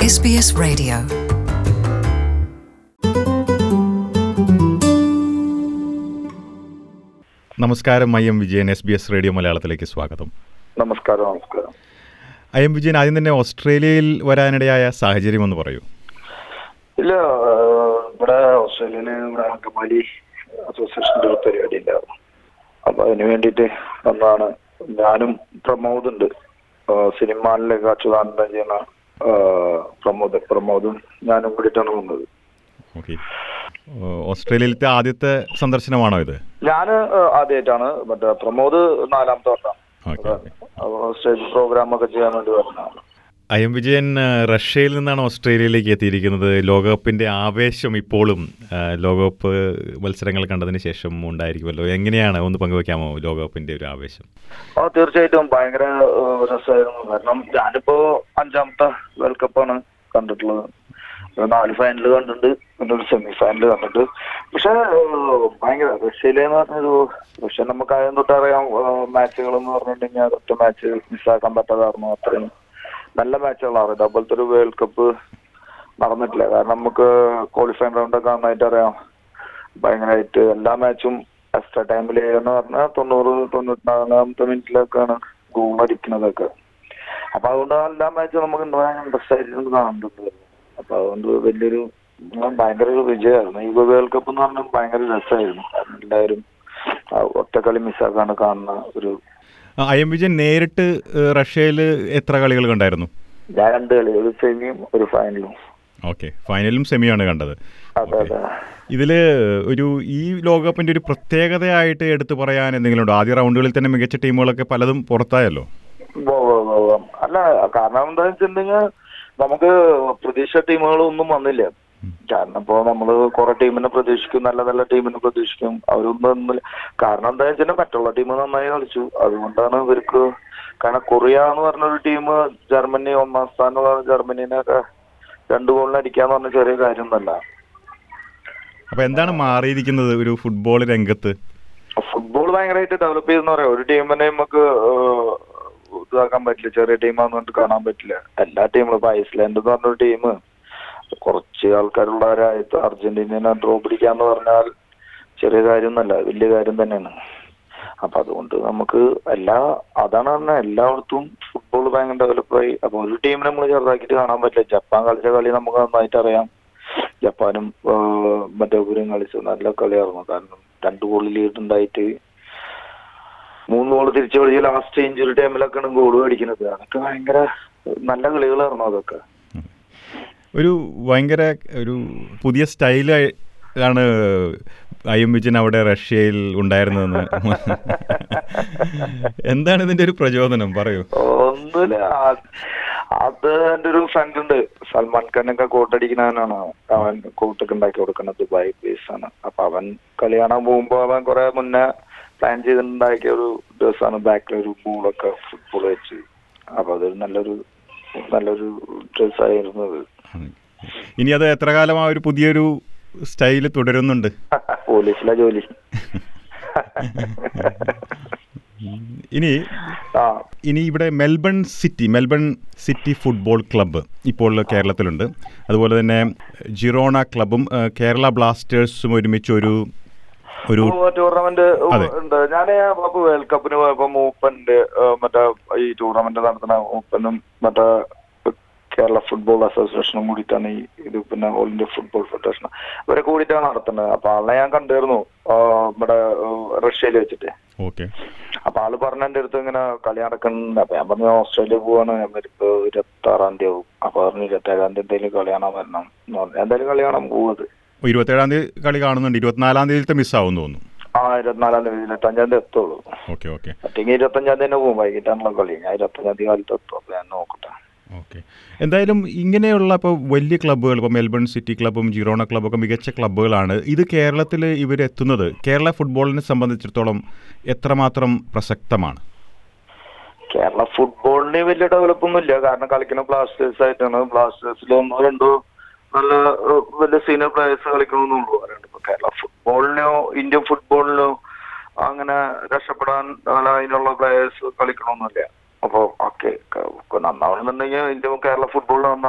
SBS Radio. നമസ്കാരം I M Vijayan S B S radio മലയാളത്തിലേക്ക് സ്വാഗതം നമസ്കാരം നമസ്കാരം ഐ എം വിജയൻ ആദ്യം തന്നെ ഓസ്ട്രേലിയയിൽ വരാനിടയായ സാഹചര്യം ഒന്ന് പറയൂ ഇല്ല ഏഹ്, ഇവിടെ ഓസ്ട്രേലിയയില് ഇവിടെ അങ്കമാലി അസോസിയേഷന്റെ ഒരു പരിപാടി ഉണ്ടായിരുന്നു അപ്പൊ അതിന് വേണ്ടിയിട്ട് വന്നതാണ് ഞാനും പ്രമോദ് ഉണ്ട് ഏഹ്, സിനിമാനിലേക്ക് അച്യുതാനന്ദൻ ചെയ്യുന്ന ഏഹ്, പ്രമോദ് പ്രമോദും ഞാനും കൂടിയിട്ടാണ് വന്നത് ഓക്കെ ഓസ്ട്രേലിയയിലത്തെ ആദ്യത്തെ സന്ദർശനമാണോ ഇത് ഞാൻ ആദ്യമായിട്ടാണ് മറ്റേ പ്രമോദ് നാലാമത്തെ വട്ടം ഓക്കെ ഓക്കെ സ്റ്റേജ് പ്രോഗ്രാം ഒക്കെ ചെയ്യാൻ വേണ്ടി വരുന്നതാണ് ഐ എം വിജയൻ ആ, റഷ്യയിൽ നിന്നാണ് ഓസ്ട്രേലിയയിലേക്ക് എത്തിയിരിക്കുന്നത് ലോകകപ്പിന്റെ ആവേശം ഇപ്പോഴും ആ, ലോകകപ്പ് മത്സരങ്ങൾ കണ്ടതിന് ശേഷം ഉണ്ടായിരിക്കുമല്ലോ എങ്ങനെയാണ് ഒന്ന് പങ്കുവെക്കാമോ ലോകകപ്പിന്റെ ഒരു ആവേശം ആ തീർച്ചയായിട്ടും ഭയങ്കര ഏഹ്, രസമായിരുന്നു കാരണം ഞാനിപ്പോ അഞ്ചാമത്തെ വേൾഡ് കപ്പാണ് കണ്ടിട്ടുള്ളത് ഒരു നാല് ഫൈനൽ കണ്ടിട്ടുണ്ട് പിന്നെ ഒരു സെമി ഫൈനൽ കണ്ടിട്ട് പക്ഷെ ഏഹ്, ഭയങ്കര റഷ്യയിലെന്ന് പറഞ്ഞൊരു റഷ്യ നമുക്ക് ആദ്യം തൊട്ട് അറിയാം മാച്ചുകൾ എന്ന് പറഞ്ഞിട്ടുണ്ടെങ്കിൽ ഒറ്റ മാച്ച് മിസ്സാക്കാൻ പറ്റാതായിരുന്നു അത്രയും നല്ല മാച്ചുകളാണ് ഇതേപോലത്തെ ഒരു വേൾഡ് കപ്പ് നടന്നിട്ടില്ല കാരണം നമുക്ക് ക്വാളിഫൈങ് റൗണ്ട് ഒക്കെ നന്നായിട്ട് അറിയാം ഭയങ്കരമായിട്ട് എല്ലാ മാച്ചും എക്സ്ട്രാ ടൈമിൽ എന്ന് പറഞ്ഞാൽ തൊണ്ണൂറ് തൊണ്ണൂറ്റിനാലാമത്തെ മിനിറ്റിലൊക്കെയാണ് ഗോൾ അടിക്കുന്നതൊക്കെ അപ്പൊ അതുകൊണ്ട് എല്ലാ മാച്ചും നമുക്ക് ഭയങ്കര ഇൻട്രസ്റ്റ് ആയിട്ട് കാണുന്നുണ്ട് അപ്പൊ അതുകൊണ്ട് വലിയൊരു ഉം, ഭയങ്കര ഒരു വിജയമായിരുന്നു ഈ വേൾഡ് കപ്പ് എന്ന് പറഞ്ഞാൽ ഭയങ്കര രസമായിരുന്നു കാരണം എല്ലാവരും ആ, ഒറ്റക്കളി മിസ്സാക്കാണ് കാണുന്ന ഒരു ആ, ഐ എം വിജയൻ നേരിട്ട് റഷ്യയിൽ എത്ര കളികൾ കണ്ടായിരുന്നു ഞാൻ രണ്ട് കളി ഒരു സെമിയും ഒരു ഫൈനലും ഓക്കെ ഫൈനലും സെമിയാണ് കണ്ടത് അതെ അതെ ഇതിൽ ഒരു ഈ ലോകകപ്പിന്റെ ഒരു പ്രത്യേകതയായിട്ട് എടുത്തു പറയാൻ എന്തെങ്കിലും ഉണ്ടോ ആദ്യ റൗണ്ടുകളിൽ തന്നെ മികച്ച ടീമുകളൊക്കെ പലതും പുറത്തായല്ലോ ഉവ്വ് ഉവ്വ് ഉവ്വ് ഉവ്വ്. അല്ല കാരണം എന്താ വെച്ചിട്ടുണ്ടെങ്കിൽ നമുക്ക് പ്രതീക്ഷ ടീമുകളൊന്നും വന്നില്ല കാരണം ഇപ്പോ നമ്മള് കുറെ ടീമിനെ പ്രതീക്ഷിക്കും നല്ല നല്ല ടീമിനെ പ്രതീക്ഷിക്കും അവരൊന്നും ഒന്നുമില്ല. കാരണം എന്താ വെച്ചാൽ മറ്റുള്ള ടീം നന്നായി കളിച്ചു അതുകൊണ്ടാണ് ഇവർക്ക് കാരണം കൊറിയ എന്ന് പറഞ്ഞൊരു ടീം ജർമ്മനി ഒന്നാം സ്ഥാനമുള്ള ജർമ്മനിനെ രണ്ടു ഗോളിന് അടിക്കാന്ന് പറഞ്ഞ ചെറിയ കാര്യമൊന്നുമല്ല അപ്പൊ എന്താണ് മാറിയിരിക്കുന്നത് ഒരു ഫുട്ബോൾ രംഗത്ത് ഫുട്ബോൾ ഭയങ്കരമായിട്ട് ഡെവലപ്പ് ചെയ്തെന്ന് പറയാം ഒരു ടീമിനെ നമുക്ക് ഏഹ്, ഇതാക്കാൻ പറ്റില്ല ചെറിയ ടീമാന്ന് പറഞ്ഞിട്ട് കാണാൻ പറ്റില്ല എല്ലാ ടീമുകളും ഇപ്പൊ ഐസ്ലാൻഡ് എന്ന് പറഞ്ഞൊരു ടീം കുറച്ച് ആൾക്കാരുള്ളവരായിട്ട് അർജന്റീനനെ ഡ്രോ പിടിക്കാന്ന് പറഞ്ഞാൽ ചെറിയ കാര്യമൊന്നുമല്ല വലിയ കാര്യം തന്നെയാണ് അപ്പൊ അതുകൊണ്ട് നമുക്ക് എല്ലാ അതാണ് പറഞ്ഞ എല്ലായിടത്തും ഫുട്ബോൾ ഭയങ്കര ഡെവലപ്പായി അപ്പൊ ഒരു ടീമിനെ നമ്മൾ ചെറുതാക്കിയിട്ട് കാണാൻ പറ്റില്ല ജപ്പാൻ കളിച്ച കളി നമുക്ക് നന്നായിട്ട് അറിയാം ജപ്പാനും ഏഹ്, മറ്റേ ഇവരും കളിച്ചു നല്ല കളിയായിരുന്നു കാരണം രണ്ട് ഗോൾ ലീഡ് ഉണ്ടായിട്ട് മൂന്ന് ഗോൾ തിരിച്ചു കളിച്ച് ലാസ്റ്റ് ഇഞ്ചുറി ടൈമിലൊക്കെയാണ് ഗോൾ അടിക്കുന്നത് അതൊക്കെ ഭയങ്കര നല്ല കളികളായിരുന്നു അതൊക്കെ ഒരു ഭയങ്കര ഒരു പുതിയ സ്റ്റൈല് ആണ് ഐ എം വിജയൻ അവിടെ റഷ്യയിൽ ഉണ്ടായിരുന്നതെന്ന് എന്താണ് ഇതിന്റെ ഒരു പ്രചോദനം പറയൂ ഒന്നുമില്ല ആ- അത് എന്റെ ഒരു ഫ്രണ്ട് ഉണ്ട് സൽമാൻ ഖാനൊക്കെ കോട്ടടിക്കുന്നവനാണ് അവൻ കോട്ടൊക്കെ ഉണ്ടാക്കി കൊടുക്കുന്നത് ദുബായ് ബേസ് ആണ് അപ്പൊ അവൻ കളി കാണാൻ പോകുമ്പോ അവൻ കുറെ മുന്നേ പ്ലാൻ ചെയ്തിട്ടുണ്ടാക്കിയ ഒരു ദിവസമാണ് ബാക്കിൽ ഒരു ബോളൊക്കെ ഫുട്ബോൾ വെച്ച് അപ്പൊ അതൊരു നല്ലൊരു നല്ലൊരു ഡ്രസ് ആയിരുന്നു അത് ഇനി അത് എത്ര കാലം ആ ഒരു പുതിയൊരു സ്റ്റൈല് തുടരുന്നുണ്ട് പോലീസിലെ ജോലി ഇനി ആ ഇനി ഇവിടെ Melbourne City Melbourne City football club ഇപ്പോൾ കേരളത്തിലുണ്ട് അതുപോലെ തന്നെ ജിറോണ ക്ലബും ഏഹ്, കേരള ബ്ലാസ്റ്റേഴ്സും ഒരുമിച്ച് ഒരു ഒരു ടൂർണമെന്റ് അതെ. ഉണ്ട് ഞാൻ അപ്പൊ വേൾഡ് കപ്പിന് പോയപ്പോ മൂപ്പന്റെ ഏഹ്, മറ്റേ ഈ ടൂർണമെന്റ് നടത്തുന്ന മൂപ്പനും മറ്റേ കേരള ഫുട്ബോൾ അസോസിയേഷനും കൂടിയിട്ടാണ് ഈ ഇത് പിന്നെ ഓൾ ഇന്ത്യ ഫുട്ബോൾ ഫെഡറേഷൻ ഇവരെ കൂടിയിട്ടാണ് നടത്തുന്നത് അപ്പൊ ആളെ ഞാൻ കണ്ടിരുന്നു ഏഹ്, ഇവിടെ ഏഹ്, റഷ്യയിൽ വെച്ചിട്ട് ഓക്കെ അപ്പൊ ആള് പറഞ്ഞ എന്റെ അടുത്ത് ഇങ്ങനെ കളി നടക്കുന്നുണ്ട് അപ്പൊ ഞാൻ പറഞ്ഞു ഓസ്ട്രേലിയ പോവാണ് ഞാൻ വരുമ്പോ ഇരുപത്തി ആറാം തീയതി ആവും അപ്പൊ പറഞ്ഞു ഇരുപത്തി ഏഴാം തീയതി എന്തെങ്കിലും കളി കാണാൻ വരണം എന്ന് പറഞ്ഞു. എന്തായാലും കളി കാണാൻ പോവത് ഇരുപത്തേഴാം തീയതി കളി കാണുന്നുണ്ട് ഇരുപത്തിനാലാം തീയതിയിലത്തെ മിസ്സാവും തോന്നുന്നു ആ ഇരുപത്തിനാലാം തീയതി ഇരുപത്തഞ്ചാം തീയതി എത്തുള്ളൂ ഓക്കെ ഓക്കെ മറ്റെങ്കിൽ ഇരുപത്തഞ്ചാം തീയതി തന്നെ പോകും വൈകിട്ടാണല്ലോ കളി ഞാൻ ഇരുപത്തഞ്ചാം തീയതി കാലത്ത് എത്തും അപ്പൊ ഞാൻ നോക്കട്ടെ ഓക്കെ എന്തായാലും ഇങ്ങനെയുള്ള ഇപ്പോൾ വലിയ ക്ലബ്ബുകൾ ഇപ്പോൾ മെൽബൺ സിറ്റി ക്ലബ്ബും ജിറോണ ക്ലബ്ബൊക്കെ മികച്ച ക്ലബ്ബുകളാണ് ഇത് കേരളത്തിൽ ഇവരെത്തുന്നത് കേരള ഫുട്ബോളിനെ സംബന്ധിച്ചിടത്തോളം എത്രമാത്രം പ്രസക്തമാണ് കേരള ഫുട്ബോളിന് വലിയ ഡെവലപ്പ് ഒന്നും ഇല്ല കാരണം കളിക്കുന്ന ബ്ലാസ്റ്റേഴ്സ് ആയിട്ടാണ് ബ്ലാസ്റ്റേഴ്സിൽ ഒന്നോ രണ്ടോ നല്ല ഏഹ്, വലിയ സീനിയർ പ്ലേയേഴ്സ് കളിക്കണമെന്നുള്ളൂ പറയുന്നത് ഇപ്പൊ കേരള ഫുട്ബോളിനോ ഇന്ത്യൻ ഫുട്ബോളിനോ അങ്ങനെ രക്ഷപ്പെടാൻ അല്ല അതിനുള്ള പ്ലേയേഴ്സ് കളിക്കണമെന്നില്ല അപ്പൊ ഓക്കെ നന്നാവണമെന്നുണ്ടെങ്കിൽ ഇന്ത്യ കേരള ഫുട്ബോളിൽ നന്നാവണം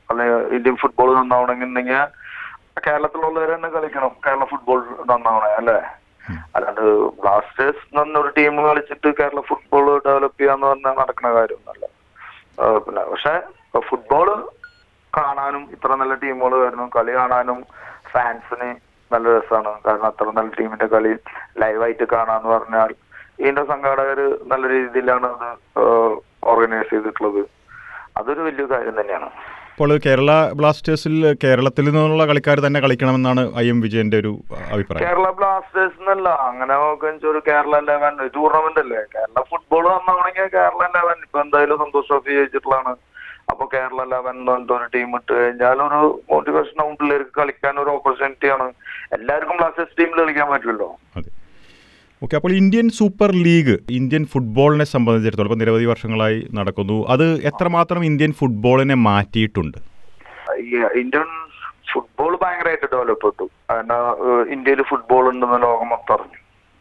അല്ലെ ഇന്ത്യൻ ഫുട്ബോൾ നന്നാവണമെന്നുണ്ടെങ്കിൽ കേരളത്തിലുള്ളവർ തന്നെ കളിക്കണം കേരള ഫുട്ബോൾ നന്നാവണേ അല്ലേ അല്ലാണ്ട് ബ്ലാസ്റ്റേഴ്സ് എന്നൊരു ടീം കളിച്ചിട്ട് കേരള ഫുട്ബോൾ ഡെവലപ്പ് ചെയ്യാന്ന് പറഞ്ഞാൽ നടക്കുന്ന കാര്യമൊന്നുമല്ല ആ, പിന്നെ പക്ഷെ ഫുട്ബോള് കാണാനും ഇത്ര നല്ല ടീമുകൾ വരുന്നു കളി കാണാനും ഫാൻസിന് നല്ല രസമാണ് കാരണം അത്ര നല്ല ടീമിന്റെ കളി ലൈവായിട്ട് കാണാന്ന് പറഞ്ഞാൽ ഇതിന്റെ സംഘാടകർ നല്ല രീതിയിലാണ് അത് ഓർഗനൈസ് ചെയ്തിട്ടുള്ളത് അതൊരു വലിയ കാര്യം തന്നെയാണ് ഇപ്പോൾ കേരള ബ്ലാസ്റ്റേഴ്സിൽ കേരളത്തിൽ നിന്നുള്ള കളിക്കാർ തന്നെ കളിക്കണമെന്നാണ് ഐ എം വിജയന്റെ ഒരു അഭിപ്രായം കേരള ബ്ലാസ്റ്റേഴ്സ് എന്നല്ല അങ്ങനെ നോക്കുന്ന ഒരു കേരള ലെവൻ ടൂർണമെന്റ് അല്ലേ കേരള ഫുട്ബോൾ വന്നാണെങ്കിൽ കേരള ലെവൻ ഇപ്പൊ എന്തായാലും സന്തോഷ് ട്രോഫി ജയിച്ചിട്ടുള്ളതാണ് അപ്പൊ കേരള ലെവൻ എന്ന് പറഞ്ഞിട്ട് ഒരു ടീം ഇട്ട് കഴിഞ്ഞാൽ ഒരു മോട്ടിവേഷൻ ആവും പിള്ളേർക്ക് കളിക്കാൻ ഒരു ഓപ്പർച്യൂണിറ്റി ആണ് എല്ലാവർക്കും ബ്ലാസ്റ്റേഴ്സ് ടീമിൽ കളിക്കാൻ പറ്റില്ലല്ലോ അതെ ഓക്കെ അപ്പോൾ ഇന്ത്യൻ സൂപ്പർ ലീഗ് ഇന്ത്യൻ ഫുട്ബോളിനെ സംബന്ധിച്ചിടത്തോളം ഇപ്പോൾ നിരവധി വർഷങ്ങളായി നടക്കുന്നു അത് എത്രമാത്രം ഇന്ത്യൻ ഫുട്ബോളിനെ മാറ്റിയിട്ടുണ്ട് ഈ ഇന്ത്യൻ ഫുട്ബോൾ ഭയങ്കരമായിട്ട് ഡെവലപ്പ് ചെയ്തു കാരണം ഇന്ത്യയിൽ ഫുട്ബോൾ ഉണ്ടെന്ന് ലോകം മൊത്തം അറിഞ്ഞു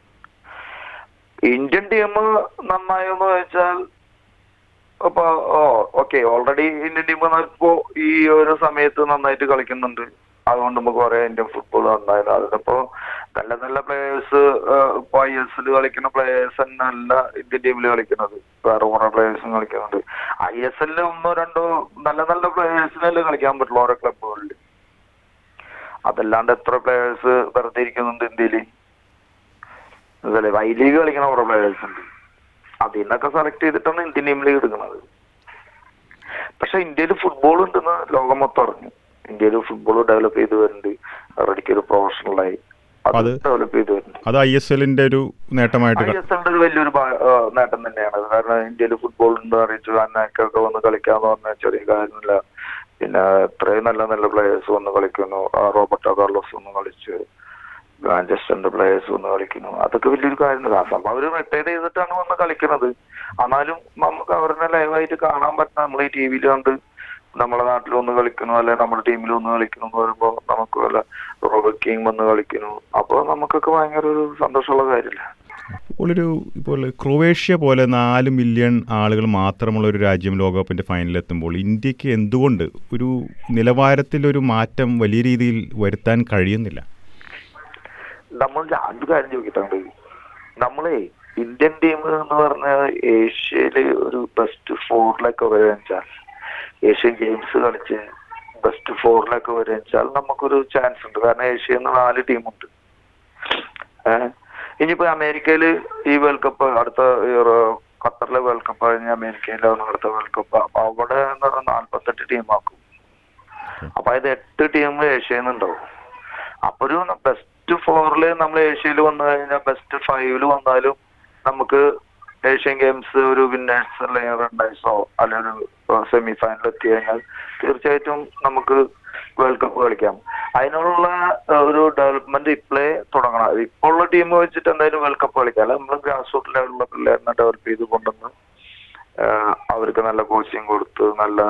ഇന്ത്യൻ ടീം നന്നായോ എന്ന് ചോദിച്ചാൽ അപ്പൊ ഓ ഓക്കെ ഓൾറെഡി ഇന്ത്യൻ ടീം ഇപ്പോ ഈ ഒരു സമയത്ത് നന്നായിട്ട് കളിക്കുന്നുണ്ട് അതുകൊണ്ട് നമുക്ക് പറയാം ഇന്ത്യൻ ഫുട്ബോൾ നന്നായത് അതിനിപ്പോ നല്ല നല്ല പ്ലേയേഴ്സ് ഇപ്പൊ ഐ എസ് എൽ കളിക്കുന്ന പ്ലേയേഴ്സ് തന്നെ അല്ല ഇന്ത്യൻ ടീമിൽ കളിക്കുന്നത് വേറെ കുറെ പ്ലേയേഴ്സും കളിക്കുന്നുണ്ട് ഐ എസ് എല്ലിൽ ഒന്നോ രണ്ടോ നല്ല നല്ല പ്ലേയേഴ്സിനല്ലേ കളിക്കാൻ പറ്റുള്ളൂ ഓരോ ക്ലബുകളിൽ അതല്ലാണ്ട് എത്ര പ്ലേയേഴ്സ് വെറുതെ ഇരിക്കുന്നുണ്ട് ഇന്ത്യയിൽ അതല്ലേ ഐ ലീഗ് കളിക്കുന്ന കുറെ പ്ലേയേഴ്സ് ഉണ്ട് അതിൽ നിന്നൊക്കെ സെലക്ട് ചെയ്തിട്ടാണ് ഇന്ത്യൻ ടീമിലേക്ക് എടുക്കുന്നത് പക്ഷെ ഇന്ത്യയിൽ ഫുട്ബോൾ ഉണ്ടെന്ന് ലോകം മൊത്തം അറിഞ്ഞു ഇന്ത്യയിൽ ഫുട്ബോൾ ഡെവലപ്പ് ചെയ്ത് വരുന്നുണ്ട് റെഡിക്ക് ഒരു പ്രൊഫഷണലായി അത് അത് ഡെവലപ്പ് ചെയ്ത് വരുന്നുണ്ട് അത് ഐ എസ് എല്ലിന്റെ ഒരു നേട്ടമായിട്ട് ഐ ക- എസ് എല്ലിന്റെ ഒരു വലിയൊരു ഭാ- ആ, നേട്ടം തന്നെയാണ് കാരണം ഇന്ത്യയിൽ ഫുട്ബോൾ ഉണ്ട് അറിയിച്ചു അന്നൊക്കെ വന്ന് കളിക്കാന്ന് പറഞ്ഞ ചെറിയ കാര്യമില്ല പിന്നെ ഇത്രയും നല്ല നല്ല പ്ലേയേഴ്സ് വന്ന് കളിക്കുന്നു ആ, റോബർട്ടോ കാർലോസ് വന്ന് കളിച്ചു മാഞ്ചസ്റ്ററിന്റെ പ്ലേയേഴ്സ് വന്ന് കളിക്കുന്നു അതൊക്കെ വലിയൊരു കാര്യം സംഭവം അവർ റിട്ടയർ ചെയ്തിട്ടാണ് വന്ന് കളിക്കുന്നത് എന്നാലും നമുക്ക് അവരുടെ ലൈവായിട്ട് കാണാൻ പറ്റുന്ന നമ്മൾ ഈ ടി വിയിൽ കണ്ട് നമ്മളെ നാട്ടിൽ ഒന്ന് കളിക്കുന്നു അല്ലെ നമ്മുടെ ടീമിൽ ഒന്ന് കളിക്കുന്നു എന്ന് പറയുമ്പോൾ നമുക്ക് വല്ല റോബർട്ട് കിങ് വന്ന് കളിക്കുന്നു അപ്പോൾ നമുക്കൊക്കെ ഭയങ്കര ഒരു സന്തോഷമുള്ള കാര്യമില്ല ഇപ്പോൾ ഒരു ഇപ്പോൾ ക്രൊവേഷ്യ പോലെ നാല് മില്യൺ ആളുകൾ മാത്രമുള്ള ഒരു രാജ്യം ലോകകപ്പിന്റെ ഫൈനലിൽ എത്തുമ്പോൾ ഇന്ത്യക്ക് എന്തുകൊണ്ട് ഒരു നിലവാരത്തിൽ ഒരു മാറ്റം വലിയ രീതിയിൽ വരുത്താൻ കഴിയുന്നില്ല നമ്മൾ രണ്ട് കാര്യം ചോദിക്കട്ടുണ്ട് നമ്മളെ ഇന്ത്യൻ ടീം എന്ന് പറഞ്ഞാൽ ഏഷ്യയില് ഒരു ബെസ്റ്റ് ഫോറിലൊക്കെ വരാച്ചാൽ ഏഷ്യൻ ഗെയിംസ് കളിച്ച് ബെസ്റ്റ് ഫോറിലൊക്കെ വരാച്ചാൽ നമുക്കൊരു ചാൻസ് ഉണ്ട് കാരണം ഏഷ്യയിൽ നിന്ന് നാല് ടീമുണ്ട് ഏഹ് ഇനിയിപ്പോ അമേരിക്കയില് ഈ വേൾഡ് കപ്പ് അടുത്ത ഈ റ- ഖത്തറിലെ വേൾഡ് കപ്പ് കഴിഞ്ഞ് അമേരിക്കയിലാണ് അടുത്ത വേൾഡ് കപ്പ് അവിടെ എന്ന് പറഞ്ഞാൽ നാല്പത്തെട്ട് ടീമാക്കും അപ്പൊ ഇത് എട്ട് ടീം ഏഷ്യയിൽ നിന്നുണ്ടാവും അപ്പൊ ഒരു ബെസ്റ്റ് ഫോറില് നമ്മൾ ഏഷ്യയിൽ വന്നു കഴിഞ്ഞാൽ ബെസ്റ്റ് ഫൈവില് വന്നാലും നമുക്ക് ഏഷ്യൻ ഗെയിംസ് ഒരു വിന്നേഴ്സ് അല്ലെങ്കിൽ റണ്ണേഴ്സോ അല്ലെങ്കിൽ ഒരു സെമി ഫൈനൽ എത്തി കഴിഞ്ഞാൽ തീർച്ചയായിട്ടും നമുക്ക് വേൾഡ് കപ്പ് കളിക്കാം അതിനുള്ള ഏഹ്, ഒരു ഡെവലപ്മെന്റ് ഇപ്പോഴേ തുടങ്ങണം ഇപ്പോൾ ഉള്ള ടീം വെച്ചിട്ട് എന്തായാലും വേൾഡ് കപ്പ് കളിക്കാം അല്ല നമ്മൾ ഗ്രാസ് റൂട്ട് ലെവലിലുള്ള പിള്ളേരിനെ ഡെവലപ്പ് ചെയ്ത് കൊണ്ടുവന്ന് ആഹ് അവർക്ക് നല്ല കോച്ചിങ് കൊടുത്ത് നല്ല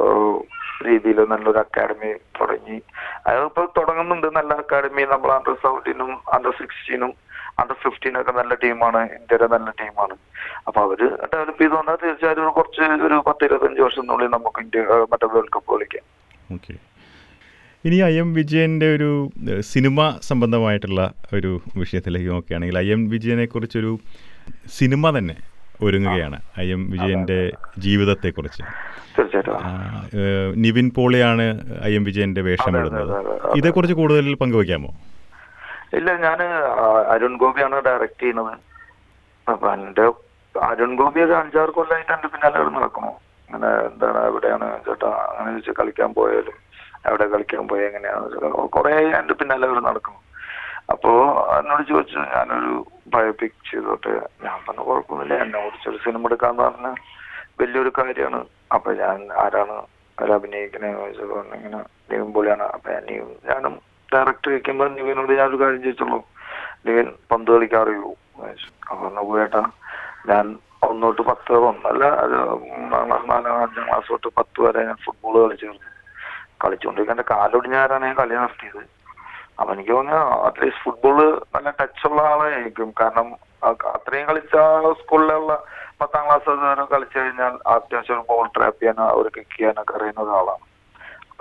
രീതിയിൽ നല്ലൊരു അക്കാഡമി തുടങ്ങി അതിപ്പോ തുടങ്ങുന്നുണ്ട് നല്ല അക്കാഡമി നമ്മൾ അണ്ടർ സെവൻറ്റീനും അണ്ടർ സിക്സ്റ്റീനും അണ്ടർ ഫിഫ്റ്റീനും ഒക്കെ നല്ല ടീമാണ് ഇന്ത്യയുടെ നല്ല ടീമാണ് അപ്പൊ അവര് ഡെവലപ്പ് ചെയ്ത് വന്നാൽ തീർച്ചയായും ഒരു കുറച്ച് ഒരു പത്ത് ഇരുപത്തഞ്ച് വർഷത്തിനുള്ളിൽ നമുക്ക് ഇന്ത്യ ആഹ് മറ്റേ വേൾഡ് കപ്പ് കളിക്കാം ഓക്കെ ഇനി ഐ എം വിജയൻ്റെ ഒരു ഏഹ്, സിനിമ സംബന്ധമായിട്ടുള്ള ഒരു വിഷയത്തിലേക്ക് നോക്കുകയാണെങ്കിൽ ഐ എം വിജയനെ കുറിച്ചൊരു സിനിമ തന്നെ ഒരുങ്ങുകയാണ് ഐ എം വിജയൻ്റെ ജീവിതത്തെക്കുറിച്ച് തീർച്ചയായിട്ടും ആ, ഏഹ്, നിവിൻ പോളിയാണ് ഐ എം വിജയൻ്റെ വേഷം അതെ, അതെ, ഇടുന്നത് അതെ, അതെ. ഇതേക്കുറിച്ച് കൂടുതൽ പങ്കുവയ്ക്കാമോ ഇല്ല ഞാൻ അരുൺ ഗോപിയാണ് ഡയറക്റ്റ് ചെയ്യുന്നത് അപ്പൊ എന്റെ അരുൺ ഗോപി ഒരു അഞ്ചാറ് കൊല്ലമായിട്ട് എന്റെ പിന്നാലെ ഇവിടെ നടക്കണു അങ്ങനെ എന്താണ് എവിടെയാണ് ചേട്ടാ അങ്ങനെ ചോദിച്ചാൽ കളിക്കാൻ പോയാലും എവിടെ കളിക്കാൻ പോയി എങ്ങനെയാന്ന് കുറെ എന്റെ പിന്നാലെ ഇവിടെ നടക്കണം അപ്പോ എന്നോട് ചോദിച്ചു ഞാനൊരു ബയോപിക് ചെയ്തോട്ടെ ഞാൻ പറഞ്ഞ കുഴപ്പമൊന്നുമില്ല എന്നെ കുറിച്ചൊരു സിനിമ എടുക്കാന്ന് പറഞ്ഞ വലിയൊരു കാര്യമാണ് അപ്പൊ ഞാൻ ആരാണ് അതിൽ അഭിനയിക്കണേ ചോദിച്ചപ്പോ ഇങ്ങനെ നിവിൻ പോളിയാണ് അപ്പൊ ഞാൻ നിവിൻ ഞാനും ഡയറക്ടർ ഇരിക്കുമ്പോൾ നിവിനോട് ഞാനൊരു കാര്യം ചോദിച്ചുള്ളൂ നിവിൻ പന്ത് കളിക്കാൻ അറിയൂ ചോദിച്ചു. അപ്പൊ പറഞ്ഞു പോയേട്ടാ ഞാൻ ഒന്ന് തൊട്ട് പത്ത് ഒന്നല്ല ഒരു മൂന്നാം ക്ലാസ് നാലാം അഞ്ചാം ക്ലാസ് തൊട്ട് പത്ത് വരെ ഞാൻ ഫുട്ബോൾ കളിച്ചിരുന്നു കളിച്ചുകൊണ്ടിരിക്കാൻ എന്റെ കാലൊടിഞ്ഞാരാണ് ഞാൻ കളി നിർത്തിയത് അപ്പൊ എനിക്ക് തോന്നുന്നു അറ്റ്ലീസ്റ്റ് ഫുട്ബോള് നല്ല ടച്ച് ഉള്ള ആളായിരിക്കും കാരണം അ- അത്രയും കളിച്ച സ്കൂളിലുള്ള പത്താം ക്ലാസ് വരെ കളിച്ചു കഴിഞ്ഞാൽ അത്യാവശ്യം ഒരു ബോൾ ട്രാപ്പ് ചെയ്യാൻ ഒരു കിക്ക് ചെയ്യാനൊക്കെ അറിയുന്ന ഒരാളാണ്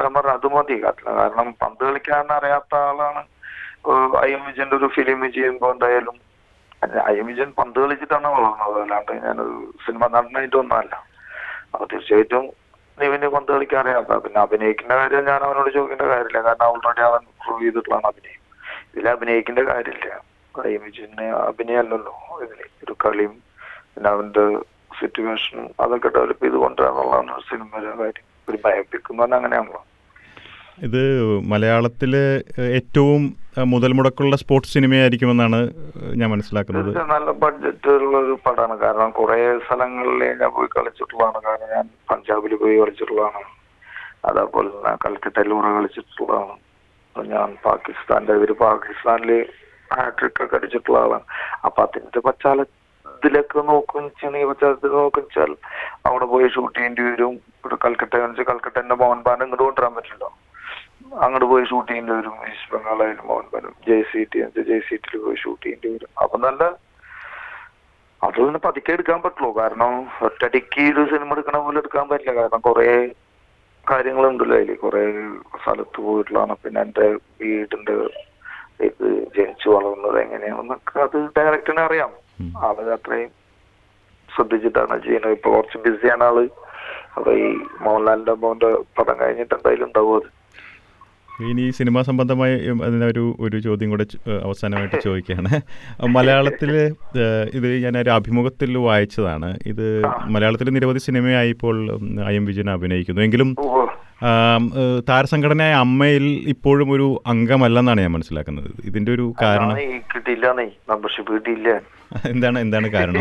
അവസാനം പറഞ്ഞു അത് മതി കാരണം കാരണം പന്ത് കളിക്കാൻ അറിയാത്ത ആളാണ് ഐ എം വിജയന്റെ ഒരു ഫിലിം ചെയ്യുമ്പോൾ എന്തായാലും ഐ എം വിജയൻ പന്ത് കളിച്ചിട്ടാണ് വളർന്നത് അല്ലാണ്ട് ഞാനൊരു സിനിമ നടനായിട്ട് ഒന്നല്ല അപ്പൊ തീർച്ചയായിട്ടും നിവിന് പന്ത് കളിക്കാൻ അറിയാത്ത പിന്നെ അഭിനയിക്കേണ്ട കാര്യം ഞാൻ അവനോട് ചോദിക്കേണ്ട കാര്യമില്ല കാരണം ഓൾറെഡി അവൻ പ്രൂവ് ചെയ്തിട്ടുള്ളതാണ് അഭിനയം ഇതിൽ അഭിനയിക്കേണ്ട കാര്യമില്ല ഐ എം വിജയന് അഭിനയമല്ലല്ലോ ഇതില് ഒരു കളിയും പിന്നെ അവന്റെ സിറ്റുവേഷനും അതൊക്കെ ഡെവലപ്പ് ചെയ്ത് കൊണ്ടുവരാന്നുള്ളതാണ് സിനിമയുടെ കാര്യം ഒരു ബയോപിക് എന്ന് പറഞ്ഞാൽ അങ്ങനെയാണല്ലോ ഇത് മലയാളത്തിൽ ഏറ്റവും അഹ്, മുതൽ മുടക്കുള്ള സ്പോർട്സ് സിനിമയായിരിക്കുമെന്നാണ് അഹ്, ഞാൻ മനസ്സിലാക്കുന്നത് ഇത് നല്ല ബഡ്ജറ്റ് ഉള്ള ഒരു പടമാണ് കാരണം കുറെ സ്ഥലങ്ങളിൽ ഞാൻ പോയി കളിച്ചിട്ടുള്ളതാണ് കാരണം ഞാൻ പഞ്ചാബിൽ പോയി കളിച്ചിട്ടുള്ളതാണ് അതേപോലെ തന്നെ കൽക്കട്ടയിൽ കുറെ കളിച്ചിട്ടുള്ളതാണ് അപ്പൊ ഞാൻ പാകിസ്ഥാന്റെ ഇവര് പാകിസ്ഥാനില് ഹാട്രിക് ഒക്കെ അടിച്ചിട്ടുള്ള ആളാണ് അപ്പൊ അതിന്റെ പശ്ചാത്തലത്തിലൊക്കെ നോക്കുന്നെങ്കിൽ പശ്ചാത്തലത്തിൽ നോക്കുവെച്ചാൽ അവിടെ പോയി ഷൂട്ട് ചെയ്യേണ്ടി വരും ഇവിടെ കൽക്കട്ട വെച്ചാൽ കൽക്കട്ടന്റെ മോഹൻ ബാൻ ഇങ്ങോട്ട് കൊണ്ടുവരാൻ പറ്റില്ലല്ലോ അങ്ങോട്ട് പോയി ഷൂട്ട് ചെയ്യേണ്ടി വരും ഈസ്റ്റ് ബംഗാളായാലും മോഹൻ ബാനും J C T J C ടിയിൽ പോയി ഷൂട്ട് ചെയ്യേണ്ടി വരും അപ്പൊ നല്ല അത് പിന്നെ പതുക്കെ എടുക്കാൻ പറ്റുള്ളൂ കാരണം ഒറ്റടിക്ക് ഒരു സിനിമ എടുക്കണ പോലെ എടുക്കാൻ പറ്റില്ല കാരണം കുറെ കാര്യങ്ങളുണ്ടല്ലോ അതില് കുറെ സ്ഥലത്ത് പോയിട്ടുള്ളതാണ് പിന്നെ എന്റെ വീടിന്റെ ഇത് ജനിച്ചു വളർന്നത് എങ്ങനെയാണെന്നൊക്കെ അത് ഡയറക്ടറിനെ അറിയാം ഉം. ആള് അത്രയും ശ്രദ്ധിച്ചിട്ടാണ് ചെയ്യുന്നത് ഇപ്പൊ കുറച്ച് ബിസിയാണ് ആള് അപ്പൊ ഈ മോഹൻലാലിന്റെ മോന്റെ പടം കഴിഞ്ഞിട്ട് എന്തായാലും ഉണ്ടാവും അത് ഇനി സിനിമാ സംബന്ധമായ ഉം, അതിനൊരു ഒരു ചോദ്യം കൂടെ ചോ- ഏഹ് അവസാനമായിട്ട് ചോദിക്കുകയാണ് മലയാളത്തിൽ ഇത് ഞാനൊരു അഭിമുഖത്തിൽ വായിച്ചതാണ് ഇത് മലയാളത്തിൽ നിരവധി സിനിമയായി ഇപ്പോൾ ഉം, ഐ എം വിജയൻ അഭിനയിക്കുന്നു എങ്കിലും ഓ ആം, ഏഹ്, താരസംഘടനയായ അമ്മയിൽ ഇപ്പോഴും ഒരു അംഗമല്ലെന്നാണ് ഞാൻ മനസ്സിലാക്കുന്നത് ഇതിന്റെ ഒരു കാരണം അതാണ് ഈ കിട്ടിയില്ലാന്നേ മെമ്പർഷിപ്പ് കിട്ടിയില്ല എന്താണ് എന്താണ് കാരണം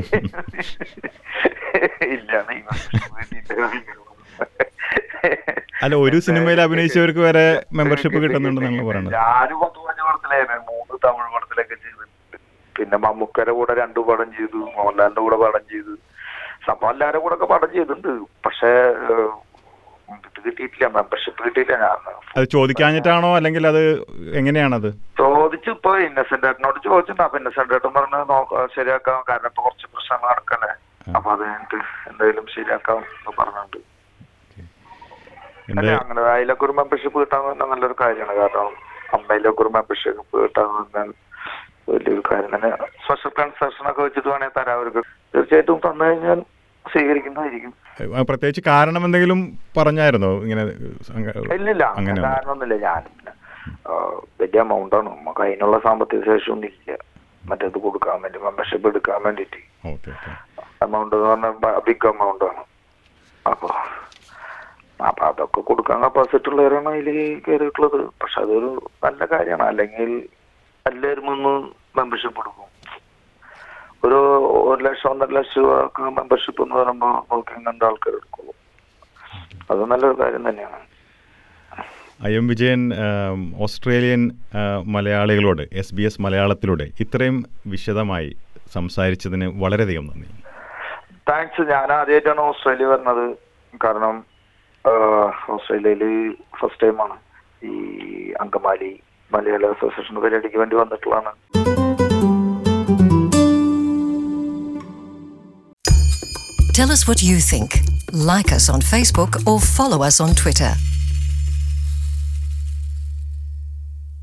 ഇല്ലാന്നേ membership കിട്ടിയില്ല. അല്ല ഒരു സിനിമയിൽ അഭിനയിച്ചവർക്ക് വരെ മെമ്പർഷിപ്പ് കിട്ടുന്നുണ്ടെന്നാണ് പറയുന്നത് ഞാനും പത്ത് പതിനഞ്ച് പടത്തിലായിരുന്നു മൂന്ന് തമിഴ് പടത്തിലൊക്കെ ചെയ്തിട്ടുണ്ട് പിന്നെ മമ്മൂക്കയുടെ കൂടെ രണ്ടു പടം ചെയ്തു മോഹൻലാലിന്റെ കൂടെ പടം ചെയ്തു സംഭവം എല്ലാവരുടെ കൂടെ ഒക്കെ പടം ചെയ്തിട്ടുണ്ട് പക്ഷേ ഏഹ്, ഇത് കിട്ടിയിട്ടില്ല മെമ്പർഷിപ്പ് കിട്ടിയില്ല ഞാൻ അത് ചോദിക്കാഞ്ഞിട്ടാണോ അല്ലെങ്കിൽ അത് എങ്ങനെയാണത് ചോദിച്ചു ഇപ്പൊ ഇന്നസെന്റ് ഏട്ടനോട് ചോദിച്ചിട്ടുണ്ട് അപ്പൊ ഇന്നസെന്റ് ഏട്ടൻ പറഞ്ഞ് നോക്ക ശരിയാക്കാം കാരണം ഇപ്പൊ കുറച്ച് പ്രശ്നങ്ങൾ നടക്കല്ലേ അപ്പൊ അത് കഴിഞ്ഞിട്ട് എന്തായാലും ശരിയാക്കാം എന്ന് പറഞ്ഞിട്ടുണ്ട് എന്താ അല്ല അങ്ങനെ അതിലൊക്കെ ഒരു മെമ്പർഷിപ്പ് കിട്ടാന്ന് പറഞ്ഞാൽ നല്ലൊരു കാര്യമാണ് കാരണം അമ്മയിലൊക്കെ ഒരു മെമ്പർഷിപ്പ് കിട്ടാന്ന് പറഞ്ഞാൽ വലിയൊരു കാര്യം തന്നെ സ്പെഷ്യൽ കൺസെഷൻ ഒക്കെ വെച്ചിട്ട് വേണേൽ തരാം അവർക്ക് തീർച്ചയായിട്ടും തന്നു കഴിഞ്ഞാൽ സ്വീകരിക്കുന്നതായിരിക്കും ആ, പ്രത്യേകിച്ച് കാരണം എന്തെങ്കിലും പറഞ്ഞായിരുന്നോ ഇങ്ങനെ സംഘ- ഇല്ലില്ല അങ്ങനെ കാരണമൊന്നുമില്ല ഞാൻ ആ, വലിയ എമൗണ്ട് ആണ് നമുക്ക് അതിനുള്ള സാമ്പത്തിക ശേഷിയൊന്നും ഇല്ല മറ്റേത് കൊടുക്കാൻ വേണ്ടി മെമ്പർഷിപ്പ് എടുക്കാൻ വേണ്ടിയിട്ട് ഓക്കെ ഓക്കെ എമൗണ്ട് എന്ന് പറഞ്ഞാൽ ബിഗ് എമൗണ്ട് ആണ് അപ്പൊ അപ്പൊ അതൊക്കെ കൊടുക്കാൻ കപ്പാസിറ്റി ഉള്ളവരാണ് അതിൽ കയറിയിട്ടുള്ളത് പക്ഷെ അതൊരു നല്ല കാര്യമാണ് അല്ലെങ്കിൽ എല്ലാവരും ഒന്ന് മെമ്പർഷിപ്പ് എടുക്കും ഒരു ഒരു ലക്ഷം ഒന്നര ലക്ഷം രൂപ മെമ്പർഷിപ്പ് എന്ന് പറയുമ്പോൾ നോക്കി കണ്ട ആൾക്കാർ എടുക്കുള്ളൂ അത് നല്ലൊരു കാര്യം തന്നെയാണ് ഐ എം വിജയൻ ആം, ഓസ്ട്രേലിയൻ ആ, മലയാളികളോട് എസ് ബി എസ് മലയാളത്തിലൂടെ ഇത്രയും വിശദമായി സംസാരിച്ചതിന് വളരെയധികം നന്ദി താങ്ക്സ് ഞാൻ ആദ്യമായിട്ടാണ് ഓസ്ട്രേലിയ വരുന്നത് കാരണം ആഹ്, ഓസ്ട്രേലിയയില് ഫസ്റ്റ് ടൈമാണ് ഈ അങ്കമാലി മലയാള അസോസിയേഷൻ പരിപാടിക്ക് വേണ്ടി വന്നിട്ടുള്ളതാണ് Tell us what you think. Like us on Facebook or follow us on Twitter.